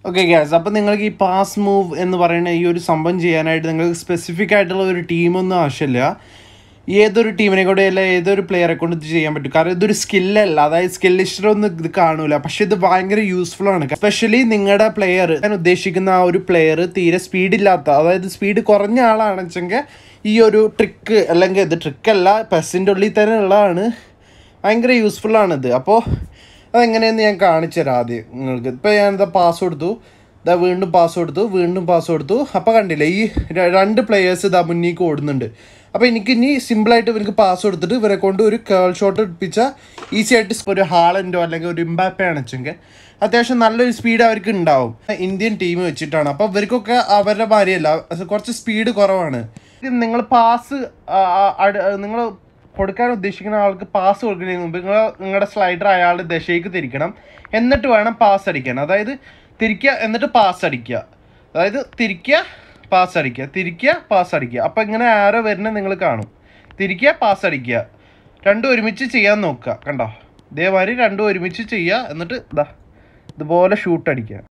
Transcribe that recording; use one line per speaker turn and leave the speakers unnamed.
okay gas അപ്പോൾ നിങ്ങൾക്ക് ഈ പാസ് മൂവ് എന്ന് പറയുന്ന ഈ ഒരു സംഭവം ചെയ്യാനായിട്ട് നിങ്ങൾക്ക് സ്പെസിഫിക് ആയിട്ടുള്ള ഒരു ടീമൊന്നും ആവശ്യമില്ല ഏതൊരു ടീമിനെ കൂടെ അല്ല ഏതൊരു പ്ലെയറെ കൊണ്ട് ഇത് ചെയ്യാൻ പറ്റും കാരണം ഇതൊരു സ്കില്ലല്ല അതായത് സ്കിൽ ലിസ്റ്റിലൊന്നും ഇത് കാണൂല പക്ഷെ ഇത് ഭയങ്കര യൂസ്ഫുൾ ആണ് എസ്പെഷ്യലി നിങ്ങളുടെ പ്ലെയർ ഞാൻ ഉദ്ദേശിക്കുന്ന ആ ഒരു പ്ലെയർ തീരെ സ്പീഡില്ലാത്ത അതായത് സ്പീഡ് കുറഞ്ഞ ആളാണെന്ന് വെച്ചെങ്കിൽ ഈ ഒരു ട്രിക്ക് അല്ലെങ്കിൽ ഇത് ട്രിക്കല്ല പെസ്സിൻ്റെ ഉള്ളിൽ തന്നെ ഉള്ളതാണ് ഭയങ്കര യൂസ്ഫുൾ ആണിത് അപ്പോൾ അതെങ്ങനെയെന്ന് ഞാൻ കാണിച്ചു തരാം ആദ്യം നിങ്ങൾക്ക് ഇപ്പോൾ ഞാനിതാ പാസ് കൊടുത്തു ഇതാ വീണ്ടും പാസ് കൊടുത്തു വീണ്ടും പാസ് കൊടുത്തു അപ്പോൾ കണ്ടില്ലേ ഈ ര- രണ്ട് പ്ലെയേഴ്സ് ഇതാ മുന്നേക്ക് ഓടുന്നുണ്ട് അപ്പോൾ എനിക്ക് ഇനി സിമ്പിളായിട്ട് ഇവർക്ക് പാസ് കൊടുത്തിട്ട് ഇവരെ കൊണ്ട് ഒരു കേൾ ഷോട്ട് ഇടിപ്പിച്ചാൽ ഈസി ആയിട്ട് ഒരു ഹാളൻഡോ അല്ലെങ്കിൽ ഒരു ഇമ്പാപ്പ ആണെച്ചെങ്കിൽ അത്യാവശ്യം നല്ലൊരു സ്പീഡ് അവർക്ക് ഉണ്ടാവും ഇന്ത്യൻ ടീം വെച്ചിട്ടാണ് അപ്പോൾ ഇവർക്കൊക്കെ അവരുടെ മാതിരിയല്ല കുറച്ച് സ്പീഡ് കുറവാണ് നിങ്ങൾ പാസ് നിങ്ങൾ കൊടുക്കാൻ ഉദ്ദേശിക്കുന്ന ആൾക്ക് പാസ് കൊടുക്കുന്നതിന് മുമ്പ് നിങ്ങൾ നിങ്ങളുടെ സ്ലൈഡർ അയാളുടെ ദശയ്ക്ക് തിരിക്കണം എന്നിട്ട് വേണം പാസ് അടിക്കാൻ അതായത് തിരിക്കുക എന്നിട്ട് പാസ് അടിക്കുക അതായത് തിരിക്കുക പാസ് അടിക്കുക തിരിക്കുക പാസ് അടിക്കുക അപ്പം ഇങ്ങനെ ആരോ വരുന്നത് നിങ്ങൾ കാണും തിരിക്കുക പാസ് അടിക്കുക രണ്ടും ഒരുമിച്ച് ചെയ്യാൻ നോക്കുക കണ്ടോ ഇതേമാതിരി രണ്ടും ഒരുമിച്ച് ചെയ്യുക എന്നിട്ട് ഇതാ ഇതുപോലെ ഷൂട്ട് അടിക്കുക